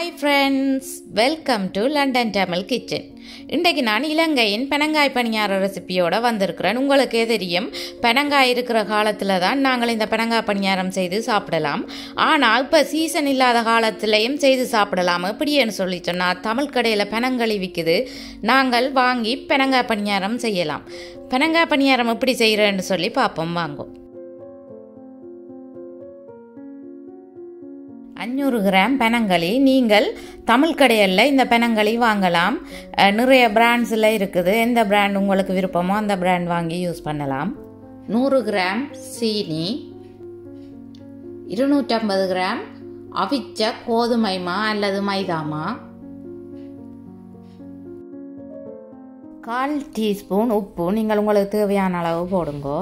hi friends welcome to London Tamil kitchen இன்றைக்கு நான் இலங்கையின் பெனங்காய் பணியார ரெசிபியோட வந்திருக்கிறேன் உங்களுக்கே தெரியும் பெனங்காய் இருக்கிற காலத்தில் தான் நாங்கள் இந்த பெனங்காய் பணியாரம் செய்து சாப்பிடலாம் ஆனால் இப்போ சீசன் இல்லாத காலத்திலையும் செய்து சாப்பிடலாம் எப்படின்னு சொல்லி சொன்னால் தமிழ் கடையில் பெனங்களி விற்குது நாங்கள் வாங்கி பெனங்காய் பணியாரம் செய்யலாம் பெனங்காய் பணியாரம் எப்படி செய்கிறேன்னு சொல்லி பார்ப்போம் வாங்கும் அஞ்சூறு கிராம் பெனங்களி நீங்கள் தமிழ் கடையில் இந்த பெனங்களி வாங்கலாம் அஹ், நிறைய பிராண்ட்ஸில் இருக்குது எந்த பிராண்ட் உங்களுக்கு விருப்பமோ அந்த பிராண்ட் வாங்கி யூஸ் பண்ணலாம் நூறு கிராம் சீனி இருநூற்றம்பது கிராம் அவிச்ச கோதுமைமா அல்லது மைதாமா கால் டீஸ்பூன் உப்பு நீங்கள் உங்களுக்கு தேவையான அளவு போடுங்க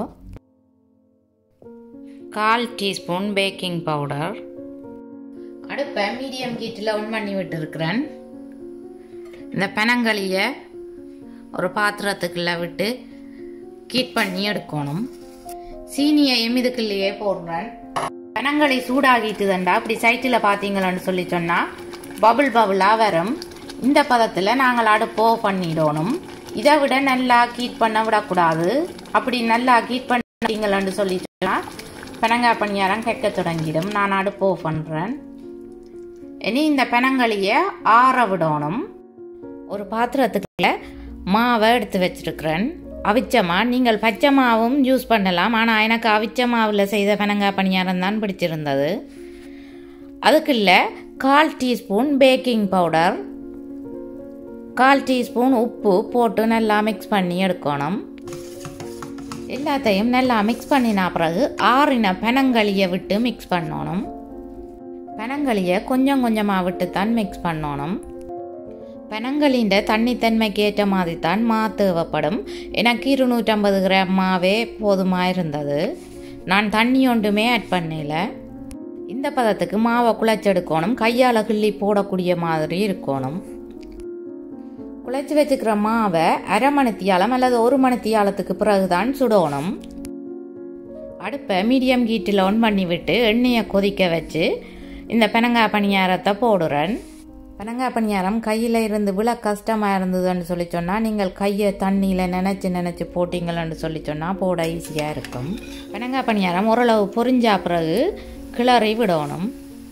கால் டீஸ்பூன் பேக்கிங் பவுடர் அடுப்பை மீடியம் ஹீட்டில் ஆன் பண்ணி விட்டுருக்கிறேன் இந்த பெனங்களியை ஒரு பாத்திரத்துக்குள்ள விட்டு கீட் பண்ணி எடுக்கணும் சீனியை எமிதுக்குள்ளேயே போடுறேன் பெனங்களி சூடாகிட்டு தண்டா அப்படி சைட்டில் பார்த்தீங்களான்னு சொல்லி சொன்னால் பபுள் பபுளாக வரும் இந்த பதத்தில் நாங்கள் அடுப்போ பண்ணிடணும் இதை விட நல்லா கீட் பண்ண விடக்கூடாது அப்படி நல்லா கீட் பண்ணீங்களான்னு சொல்லி சொன்னால் பெனங்காய் பணியாரம் கெக்க தொடங்கிடும் நான் அடுப்போ பண்ணுறேன் இனி இந்த பெனங்களியை ஆற விடணும் ஒரு பாத்திரத்துக்குள்ள மாவை எடுத்து வச்சிருக்கிறேன் அவிச்ச மா நீங்கள் பச்சை மாவும் யூஸ் பண்ணலாம் ஆனால் எனக்கு அவிச்ச மாவில் செய்த பெனங்காய் பணியாரம் தான் பிடிச்சிருந்தது அதுக்குள்ள கால் டீஸ்பூன் பேக்கிங் பவுடர் கால் டீஸ்பூன் உப்பு போட்டு நல்லா மிக்ஸ் பண்ணி எடுக்கணும் எல்லாத்தையும் நல்லா மிக்ஸ் பண்ணின பிறகு ஆறின பெனங்களியை விட்டு மிக்ஸ் பண்ணணும் பெனங்களியை கொஞ்சம் கொஞ்சமாக விட்டு தான் மிக்ஸ் பண்ணணும் பெனங்களின் தண்ணித்தன்மைக்கு ஏற்ற மாதிரி தான் மா தேவைப்படும் எனக்கு இருநூற்றம்பது கிராம் மாவே போதுமாக இருந்தது நான் தண்ணி ஒன்றுமே ஆட் பண்ணல இந்த பதத்துக்கு மாவை குழைச்செடுக்கணும் கையால் கிள்ளி போடக்கூடிய மாதிரி இருக்கணும் குழைச்சி வச்சுக்கிற மாவை அரை மணித்தியாலம் அல்லது ஒரு மணித்தியாலத்துக்கு பிறகுதான் சுடணும் அடுப்பை மீடியம் ஹீட்டில் ஆன் பண்ணி விட்டு எண்ணெயை கொதிக்க வச்சு இந்த பெனங்காய் பணியாரத்தை போடுறேன் பெனங்காய் பணியாரம் கையில் இருந்து விழ கஷ்டமாக இருந்ததுன்னு சொல்லி சொன்னால் நீங்கள் கையை தண்ணியில் நினச்சி நினச்சி போட்டிங்களன்னு சொல்லி சொன்னால் போட ஈஸியாக இருக்கும் பெனங்காய் பணியாரம் ஓரளவு பொரிஞ்சா பிறகு கிளறி விடணும்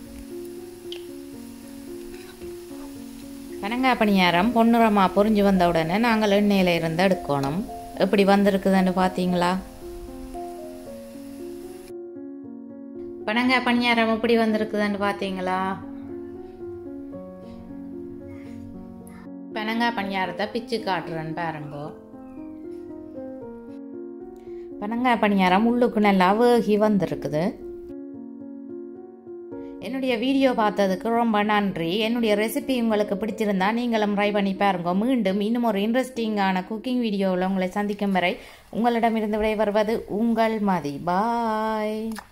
பெனங்காய் பணியாரம் பொன்னிறமாக பொரிஞ்சு வந்த உடனே நாங்கள் எண்ணெயில் இருந்து எடுக்கணும் எப்படி வந்திருக்குதுன்னு பார்த்தீங்களா பனங்காய் பணியாரம் எப்படி வந்திருக்குதுன்னு பார்த்தீங்களா பனங்காய் பணியாரத்தை பிச்சு காட்டுறேன்னு பாருங்க பனங்காய் பணியாரம் உள்ளுக்கு நல்லா வேகி வந்திருக்குது என்னுடைய வீடியோ பார்த்ததுக்கு ரொம்ப நன்றி என்னுடைய ரெசிபி உங்களுக்கு பிடிச்சிருந்தா நீங்களும் ட்ரை பண்ணி பாருங்க மீண்டும் இன்னும் ஒரு இன்ட்ரெஸ்டிங்கான குக்கிங் வீடியோவில் உங்களை சந்திக்கும் வரை உங்களிடமிருந்து விடைபெறுவது உங்கள் மதி பாய்